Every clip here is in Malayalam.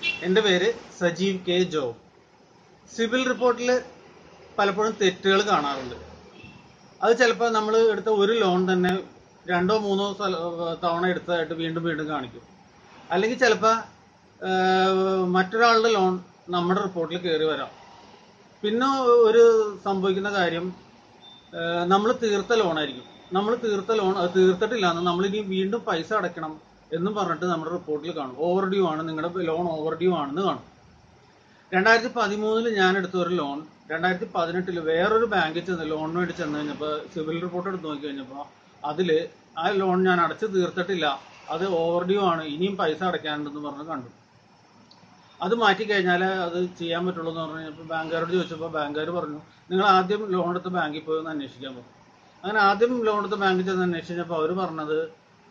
എൻ്റെ പേര് സജീവ് കെ ജോ സിവിൽ റിപ്പോർട്ടിൽ പലപ്പോഴും തെറ്റുകൾ കാണാറുണ്ട് അത് ചിലപ്പോൾ നമ്മൾ എടുത്ത ഒരു ലോൺ തന്നെ രണ്ടോ മൂന്നോ സ്ഥല- തവണ എടുത്തതായിട്ട് വീണ്ടും വീണ്ടും കാണിക്കും അല്ലെങ്കിൽ ചിലപ്പോൾ മറ്റൊരാളുടെ ലോൺ നമ്മുടെ റിപ്പോർട്ടിൽ കയറി വരാം പിന്നെ ഒരു സംഭവിക്കുന്ന കാര്യം നമ്മൾ തീർത്ത ലോണായിരിക്കും നമ്മൾ തീർത്ത ലോൺ അത് തീർത്തിട്ടില്ല എന്ന് നമ്മളിനി വീണ്ടും പൈസ അടയ്ക്കണം എന്നും പറഞ്ഞിട്ട് നമ്മുടെ റിപ്പോർട്ടിൽ കാണും ഓവർ ഡ്യൂ ആണ് നിങ്ങളുടെ ലോൺ ഓവർ ഡ്യൂ ആണെന്ന് കാണും രണ്ടായിരത്തി പതിമൂന്നില് ഞാൻ എടുത്ത ഒരു ലോൺ രണ്ടായിരത്തി പതിനെട്ടില് വേറൊരു ബാങ്കിൽ ചെന്ന് ലോണിന് വേണ്ടി ചെന്ന് കഴിഞ്ഞപ്പോൾ സിവിൽ റിപ്പോർട്ട് എടുത്ത് നോക്കി കഴിഞ്ഞപ്പോൾ അതിൽ ആ ലോൺ ഞാൻ അടച്ചു തീർത്തിട്ടില്ല അത് ഓവർ ഡ്യൂ ആണ് ഇനിയും പൈസ അടയ്ക്കാനുണ്ടെന്ന് പറഞ്ഞ് കണ്ടു അത് മാറ്റി കഴിഞ്ഞാൽ അത് ചെയ്യാൻ പറ്റുള്ളൂ എന്ന് പറഞ്ഞു കഴിഞ്ഞപ്പോൾ ബാങ്കുകാരോട് ചോദിച്ചപ്പോൾ ബാങ്കുകാർ പറഞ്ഞു നിങ്ങൾ ആദ്യം ലോൺ എടുത്ത് ബാങ്കിൽ പോയി ഒന്ന് അന്വേഷിക്കാൻ പറഞ്ഞു അങ്ങനെ ആദ്യം ലോൺ എടുത്ത് ബാങ്കിൽ ചെന്ന് അന്വേഷിച്ചപ്പോൾ അവർ പറഞ്ഞത്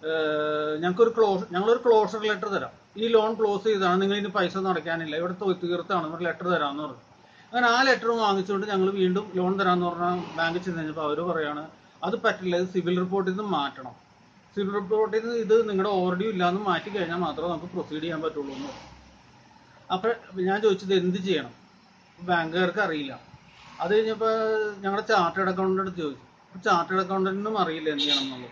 ഏഹ്, ഞങ്ങൾക്കൊരു ക്ലോസ് ഞങ്ങളൊരു ക്ലോസർ ലെറ്റർ തരാം ഈ ലോൺ ക്ലോസ് ചെയ്താണ് നിങ്ങൾ ഇനി പൈസ ഒന്നും അടയ്ക്കാനില്ല ഇവിടെ തൊ- തീർത്താണ് ഒരു ലെറ്റർ തരാമെന്ന് പറഞ്ഞു അങ്ങനെ ആ ലെറ്റർ വാങ്ങിച്ചുകൊണ്ട് ഞങ്ങൾ വീണ്ടും ലോൺ തരാമെന്ന് പറഞ്ഞാൽ ബാങ്കിൽ ചെന്ന് കഴിഞ്ഞപ്പോൾ അവർ പറയാണ് അത് പറ്റില്ല ഇത് സിവിൽ റിപ്പോർട്ടിൽ നിന്ന് മാറ്റണം സിവിൽ റിപ്പോർട്ടിൽ നിന്ന് ഇത് നിങ്ങളുടെ ഓവർഡ്യൂ ഇല്ലാന്ന് മാറ്റി കഴിഞ്ഞാൽ മാത്രമേ നമുക്ക് പ്രൊസീഡ് ചെയ്യാൻ പറ്റുള്ളൂ എന്ന് പറഞ്ഞു അപ്പോൾ ഞാൻ ചോദിച്ചത് എന്ത് ചെയ്യണം ബാങ്കുകാർക്ക് അറിയില്ല അത് കഴിഞ്ഞപ്പോൾ ഞങ്ങളുടെ ചാർട്ടേഡ് അക്കൗണ്ടിൻ്റെ അടുത്ത് ചോദിച്ചു ചാർട്ടേഡ് അക്കൗണ്ടന്റിനും അറിയില്ല എന്ത് ചെയ്യണം എന്നുള്ളത്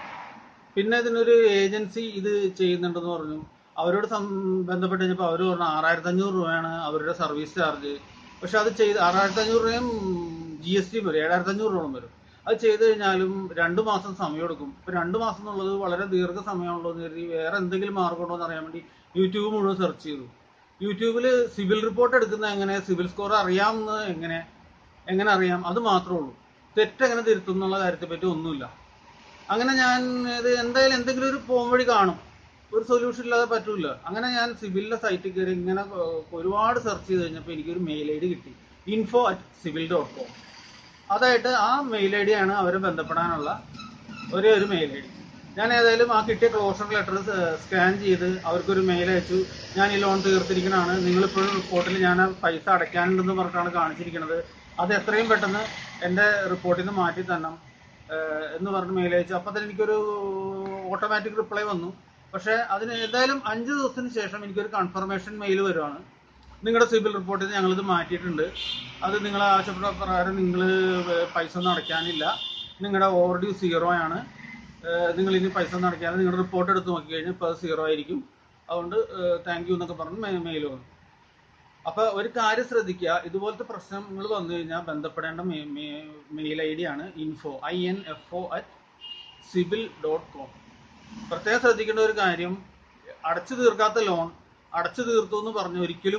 പിന്നെ ഇതിനൊരു ഏജൻസി ഇത് ചെയ്യുന്നുണ്ടെന്ന് പറഞ്ഞു അവരോട് സം- ബന്ധപ്പെട്ട് കഴിഞ്ഞപ്പോൾ അവർ പറഞ്ഞു ആറായിരത്തി അഞ്ഞൂറ് രൂപയാണ് അവരുടെ സർവീസ് ചാർജ് പക്ഷെ അത് ചെയ്ത് ആറായിരത്തി അഞ്ഞൂറ് രൂപയും ജി എസ് ടിയും വരും ഏഴായിരത്തി അഞ്ഞൂറ് രൂപ വരും അത് ചെയ്ത് കഴിഞ്ഞാലും രണ്ട് മാസം സമയം എടുക്കും ഇപ്പൊ രണ്ട് മാസം എന്നുള്ളത് വളരെ ദീർഘ സമയമുള്ളൂ എന്ന് കരുതി വേറെ എന്തെങ്കിലും മാർഗം ഉണ്ടോ എന്ന് അറിയാൻ വേണ്ടി യൂട്യൂബ് മുഴുവൻ സെർച്ച് ചെയ്തു യൂട്യൂബിൽ സിവിൽ റിപ്പോർട്ട് എടുക്കുന്നത് എങ്ങനെ സിവിൽ സ്കോർ അറിയാമെന്ന് എങ്ങനെ എങ്ങനെ അറിയാം അത് മാത്രമേ ഉള്ളൂ തെറ്റെങ്ങനെ തിരുത്തും എന്നുള്ള കാര്യത്തെ പറ്റി ഒന്നുമില്ല അങ്ങനെ ഞാൻ ഇത് എന്തായാലും എന്തെങ്കിലും ഒരു പോം വഴി കാണും ഒരു സൊല്യൂഷൻ ഇല്ലാതെ പറ്റൂല അങ്ങനെ ഞാൻ സിവിലിന്റെ സൈറ്റിൽ കയറി ഇങ്ങനെ ഏർ, ഒരുപാട് സെർച്ച് ചെയ്ത് കഴിഞ്ഞപ്പോൾ എനിക്കൊരു മെയിൽ ഐ ഡി കിട്ടി info at CIBIL dot com അതായിട്ട് ആ മെയിൽ ഐ ഡി ആണ് അവരെ ബന്ധപ്പെടാനുള്ള ഒരേ ഒരു മെയിൽ ഐ ഡി ഞാൻ ഏതായാലും ആ കിട്ടിയ ക്ലോഷർ ലെറ്റർ സ്കാൻ ചെയ്ത് അവർക്കൊരു മെയിൽ അയച്ചു ഞാൻ ഈ ലോൺ തീർത്തിരിക്കണതാണ് നിങ്ങളിപ്പോഴും റിപ്പോർട്ടിൽ ഞാൻ ആ പൈസ അടയ്ക്കാനുണ്ടെന്ന് പറഞ്ഞിട്ടാണ് കാണിച്ചിരിക്കുന്നത് അത് എത്രയും പെട്ടെന്ന് എൻ്റെ റിപ്പോർട്ടിൽ നിന്ന് മാറ്റി തരണം ഏഹ് എന്ന് പറഞ്ഞ് മെയിൽ അയച്ചു അപ്പോൾ തന്നെ എനിക്കൊരു ഓട്ടോമാറ്റിക് റിപ്ലൈ വന്നു പക്ഷേ അതിന് ഏതായാലും അഞ്ച് ദിവസത്തിന് ശേഷം എനിക്കൊരു കൺഫർമേഷൻ മെയിൽ വരുവാണ് നിങ്ങളുടെ സിബിൽ റിപ്പോർട്ടിൽ നിന്ന് ഞങ്ങളിത് മാറ്റിയിട്ടുണ്ട് അത് നിങ്ങൾ ആവശ്യപ്പെട്ട പ്രകാരം നിങ്ങൾ പൈസ ഒന്നും അടയ്ക്കാനില്ല നിങ്ങളുടെ ഓവർ ഡ്യൂ സീറോ ആണ് ഏഹ് നിങ്ങൾ ഇനി പൈസ ഒന്നും അടയ്ക്കാതെ നിങ്ങളുടെ റിപ്പോർട്ട് എടുത്ത് നോക്കി കഴിഞ്ഞാൽ ഇപ്പോൾ സീറോ ആയിരിക്കും അതുകൊണ്ട് താങ്ക് യു എന്നൊക്കെ പറഞ്ഞ് മെയിൽ വന്നു അപ്പൊ ഒരു കാര്യം ശ്രദ്ധിക്കുക ഇതുപോലത്തെ പ്രശ്നങ്ങൾ വന്നു കഴിഞ്ഞാൽ ബന്ധപ്പെടേണ്ട മെയിൽ ഐ ഡി ആണ് info I N F O at CIBIL dot com പ്രത്യേകം ശ്രദ്ധിക്കേണ്ട ഒരു കാര്യം അടച്ചു തീർക്കാത്ത ലോൺ അടച്ചു തീർത്തു എന്ന് പറഞ്ഞ് ഒരിക്കലും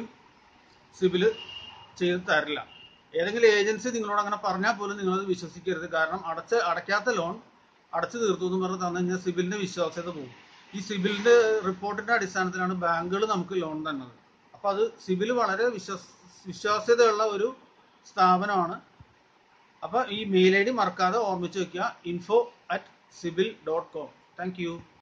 സിബില് ചെയ്ത് തരില്ല ഏതെങ്കിലും ഏജൻസി നിങ്ങളോട് അങ്ങനെ പറഞ്ഞാൽ പോലും നിങ്ങളത് വിശ്വസിക്കരുത് കാരണം അടച്ച അടയ്ക്കാത്ത ലോൺ അടച്ചു തീർത്തു എന്ന് പറഞ്ഞ് തന്നു കഴിഞ്ഞാൽ സിബിലിന്റെ വിശ്വാസ്യത പോകും ഈ സിബിലിന്റെ റിപ്പോർട്ടിന്റെ അടിസ്ഥാനത്തിലാണ് ബാങ്കുകൾ നമുക്ക് ലോൺ തന്നത് അപ്പൊ അത് സിബിൽ വളരെ വിശ്വസ് വിശ്വാസ്യതയുള്ള ഒരു സ്ഥാപനമാണ് അപ്പൊ ഈ മെയിൽ ഐ ഡി മറക്കാതെ ഓർമ്മിച്ച് വെക്കുക info at CIBIL dot com thank U